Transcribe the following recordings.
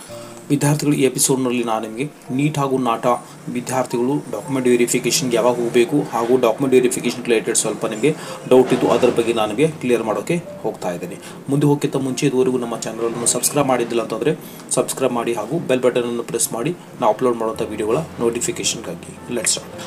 ವಿದ್ಯಾರ್ಥಿಗಳು ಈ ಎಪಿಸೋಡ್ನಲ್ಲಿ ನಾನು ನಿಮಗೆ ನೀಟ್ ಹಾಗೂ ನಾಟ ವಿದ್ಯಾರ್ಥಿಗಳು ಡಾಕ್ಯುಮೆಂಟ್ ವೆರಿಫಿಕೇಷನ್ಗೆ ಯಾವಾಗ ಹೋಗಬೇಕು ಹಾಗೂ ಡಾಕ್ಯುಮೆಂಟ್ ವೆರಿಫಿಕೇಷನ್ ರಿಲೇಟೆಡ್ ಸ್ವಲ್ಪ ನಿಮಗೆ ಡೌಟ್ ಇತ್ತು ಅದರ ಬಗ್ಗೆ ನಾನು ನಿಮಗೆ ಕ್ಲಿಯರ್ ಮಾಡೋಕ್ಕೆ ಹೋಗ್ತಾ ಇದ್ದೀನಿ ಮುಂದೆ ಹೋಗ್ಕಿಂತ ಮುಂಚೆ ಇದುವರೆಗೂ ನಮ್ಮ ಚಾನಲನ್ನು ಸಬ್ಸ್ಕ್ರೈಬ್ ಮಾಡಿದ್ದಿಲ್ಲ ಅಂತಂದರೆ ಸಬ್ಸ್ಕ್ರೈಬ್ ಮಾಡಿ ಹಾಗೂ ಬೆಲ್ ಬಟನನ್ನು ಪ್ರೆಸ್ ಮಾಡಿ ನಾವು ಅಪ್ಲೋಡ್ ಮಾಡುವಂಥ ವಿಡಿಯೋಗಳ ನೋಟಿಫಿಕೇಷನ್ಗಾಗಿ ಲೆಟ್ ಸ್ಟಾರ್ಟ್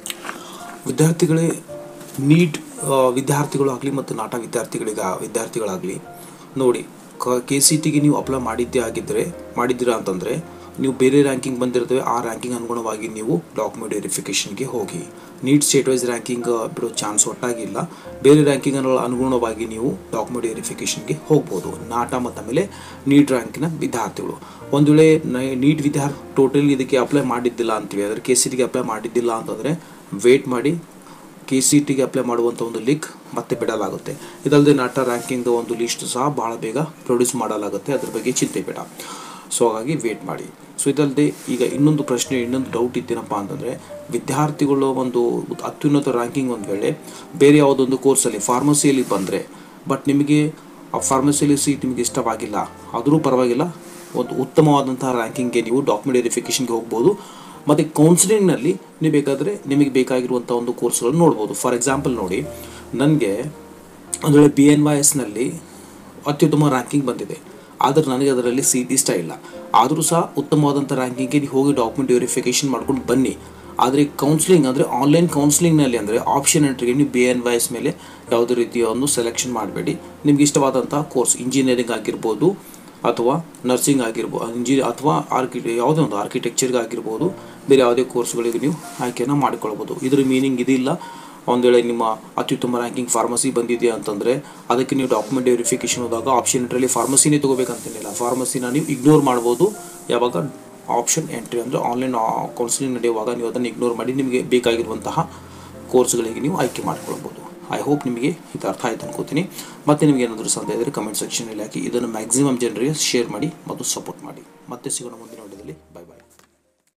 ವಿದ್ಯಾರ್ಥಿಗಳೇ ನೀಟ್ ವಿದ್ಯಾರ್ಥಿಗಳಾಗಲಿ ಮತ್ತು ನಾಟ ವಿದ್ಯಾರ್ಥಿಗಳಿಗ ವಿದ್ಯಾರ್ಥಿಗಳಾಗಲಿ ನೋಡಿ ಕ ಕೆ ಸಿ ಟಿಗೆ ನೀವು ಅಪ್ಲೈ ಮಾಡಿದ್ದೇ ಆಗಿದ್ದರೆ ಮಾಡಿದ್ದೀರಾ ಅಂತಂದರೆ ನೀವು ಬೇರೆ ರ್ಯಾಂಕಿಂಗ್ ಬಂದಿರ್ತವೆ ಆ ರ್ಯಾಂಕಿಂಗ್ ಅನುಗುಣವಾಗಿ ನೀವು ಡಾಕ್ಯುಮೆಂಟ್ ವೆರಿಫಿಕೇಷನ್ಗೆ ಹೋಗಿ ನೀಟ್ ಸ್ಟೇಟ್ ವೈಸ್ ರ್ಯಾಂಕಿಂಗ್ ಬಿಡೋ ಚಾನ್ಸ್ ಒಟ್ಟಾಗಿಲ್ಲ ಬೇರೆ ರ್ಯಾಂಕಿಂಗ್ ಅನುಗುಣವಾಗಿ ನೀವು ಡಾಕ್ಯುಮೆಂಟ್ ವೆರಿಫಿಕೇಷನ್ಗೆ ಹೋಗ್ಬೋದು ನಾಟ ಮತ್ತು ಆಮೇಲೆ ನೀಟ್ ರ್ಯಾಂಕಿನ ವಿದ್ಯಾರ್ಥಿಗಳು ಒಂದು ವೇಳೆ ನೀಟ್ ವಿದ್ಯಾರ್ಥಿ ಟೋಟಲ್ ಇದಕ್ಕೆ ಅಪ್ಲೈ ಮಾಡಿದ್ದಿಲ್ಲ ಅಂತೀವಿ ಅಂದರೆ ಕೆ ಸಿ ಟಿಗೆ ಅಪ್ಲೈ ಮಾಡಿದ್ದಿಲ್ಲ ಅಂತಂದರೆ ವೇಟ್ ಮಾಡಿ ಕೆ ಸಿ ಟಿಗೆ ಅಪ್ಲೈ ಮಾಡುವಂಥ ಒಂದು ಲಿಂಕ್ ಮತ್ತೆ ಬಿಡಲಾಗುತ್ತೆ ಇದಲ್ಲದೆ ನಾಟ ರ್ಯಾಂಕಿಂಗ್ ಒಂದು ಲಿಸ್ಟ್ ಸಹ ಭಾಳ ಬೇಗ ಪ್ರೊಡ್ಯೂಸ್ ಮಾಡಲಾಗುತ್ತೆ ಅದ್ರ ಬಗ್ಗೆ ಚಿಂತೆ ಬೇಡ ಸೊ ಹಾಗಾಗಿ ವೇಟ್ ಮಾಡಿ ಸೊ ಇದಲ್ಲದೆ ಈಗ ಇನ್ನೊಂದು ಪ್ರಶ್ನೆ ಇನ್ನೊಂದು ಡೌಟ್ ಇತ್ತೇನಪ್ಪ ಅಂತಂದರೆ ವಿದ್ಯಾರ್ಥಿಗಳು ಒಂದು ಅತ್ಯುನ್ನತ ರ್ಯಾಂಕಿಂಗ್ ಒಂದು ವೇಳೆ ಬೇರೆ ಯಾವುದೊಂದು ಕೋರ್ಸಲ್ಲಿ ಫಾರ್ಮಸಿಯಲ್ಲಿ ಬಂದರೆ ಬಟ್ ನಿಮಗೆ ಆ ಫಾರ್ಮಸಿಯಲ್ಲಿ ಸೀಟ್ ನಿಮಗೆ ಇಷ್ಟವಾಗಿಲ್ಲ ಆದರೂ ಪರವಾಗಿಲ್ಲ ಒಂದು ಉತ್ತಮವಾದಂತಹ ರ್ಯಾಂಕಿಂಗ್ಗೆ ನೀವು ಡಾಕ್ಯುಮೆಂಟ್ ವೆರಿಫಿಕೇಷನ್ಗೆ ಹೋಗ್ಬೋದು ಮತ್ತು ಕೌನ್ಸಿಲಿಂಗ್ನಲ್ಲಿ ನೀವು ಬೇಕಾದರೆ ನಿಮಗೆ ಬೇಕಾಗಿರುವಂಥ ಒಂದು ಕೋರ್ಸ್ಗಳನ್ನು ನೋಡ್ಬೋದು ಫಾರ್ ಎಕ್ಸಾಂಪಲ್ ನೋಡಿ ನನಗೆ ಒಂದು ವೇಳೆ ಬಿ ಎನ್ ವೈ ಎಸ್ನಲ್ಲಿ ಅತ್ಯುತ್ತಮ ರ್ಯಾಂಕಿಂಗ್ ಬಂದಿದೆ ಆದರೆ ನನಗೆ ಅದರಲ್ಲಿ ಸೀಟ್ ಇಷ್ಟ ಇಲ್ಲ ಆದರೂ ಸಹ ಉತ್ತಮವಾದಂಥ ರ್ಯಾಂಕಿಂಗ್ಗೆ ನೀವು ಹೋಗಿ ಡಾಕ್ಯುಮೆಂಟ್ ವೆರಿಫಿಕೇಷನ್ ಮಾಡ್ಕೊಂಡು ಬನ್ನಿ ಆದರೆ ಕೌನ್ಸಿಲಿಂಗ್ ಅಂದರೆ ಆನ್ಲೈನ್ ಕೌನ್ಸಿಲಿಂಗ್ನಲ್ಲಿ ಅಂದರೆ ಆಪ್ಷನ್ ಎಂಟ್ರಿಗೆ ನೀವು ಬಿ ಎನ್ ವೈ ಎಸ್ ಮೇಲೆ ಯಾವುದೇ ರೀತಿಯ ಒಂದು ಸೆಲೆಕ್ಷನ್ ಮಾಡಬೇಡಿ ನಿಮ್ಗೆ ಇಷ್ಟವಾದಂಥ ಕೋರ್ಸ್ ಇಂಜಿನಿಯರಿಂಗ್ ಆಗಿರ್ಬೋದು ಅಥವಾ ನರ್ಸಿಂಗ್ ಆಗಿರ್ಬೋದು ಇಂಜಿ ಅಥವಾ ಆರ್ಕಿಟೆ ಯಾವುದೇ ಒಂದು ಆರ್ಕಿಟೆಕ್ಚರ್ಗೆ ಆಗಿರ್ಬೋದು ಬೇರೆ ಯಾವುದೇ ಕೋರ್ಸ್ಗಳಿಗೆ ನೀವು ಆಯ್ಕೆಯನ್ನು ಮಾಡಿಕೊಳ್ಬೋದು ಇದರ ಮೀನಿಂಗ್ ಇದಿಲ್ಲ ಒಂದು ವೇಳೆ ನಿಮ್ಮ ಅತ್ಯುತ್ತಮ ರ್ಯಾಂಕಿಂಗ್ ಫಾರ್ಮಸಿ ಬಂದಿದೆ ಅಂತಂದರೆ ಅದಕ್ಕೆ ನೀವು ಡಾಕ್ಯುಮೆಂಟ್ ವೆರಿಫಿಕೇಷನ್ ಹೋದಾಗ ಆಪ್ಷನ್ ಎಂಟ್ರಲ್ಲಿ ಫಾರ್ಮಸಿನೇ ತೊಗೋಬೇಕಂತೇನಿಲ್ಲ ಫಾರ್ಮಸಿನ ನೀವು ಇಗ್ನೋರ್ ಮಾಡ್ಬೋದು ಯಾವಾಗ ಆಪ್ಷನ್ ಎಂಟ್ರಿ ಅಂದರೆ ಆನ್ಲೈನ್ ಕೌನ್ಸಿಲಿಂಗ್ ನಡೆಯುವಾಗ ನೀವು ಅದನ್ನು ಇಗ್ನೋರ್ ಮಾಡಿ ನಿಮಗೆ ಬೇಕಾಗಿರುವಂತಹ ಕೋರ್ಸ್ಗಳಿಗೆ ನೀವು ಆಯ್ಕೆ ಮಾಡ್ಕೊಳ್ಬೋದು ಐ ಹೋಪ್ ನಿಮಗೆ ಇದು ಅರ್ಥ ಆಯ್ತು ಅನ್ಕೋತೀನಿ ಮತ್ತೆ ನಿಮಗೆ ಏನಾದರೂ ಸಂದೇಹ ಇದ್ದರೆ ಕಮೆಂಟ್ ಸೆಕ್ಷನಲ್ಲಿ ಹಾಕಿ ಇದನ್ನು ಮ್ಯಾಕ್ಸಿಮಮ್ ಜನರಿಗೆ ಶೇರ್ ಮಾಡಿ ಮತ್ತು ಸಪೋರ್ಟ್ ಮಾಡಿ ಮತ್ತೆ ಸಿಗೋಣ ಮುಂದಿನ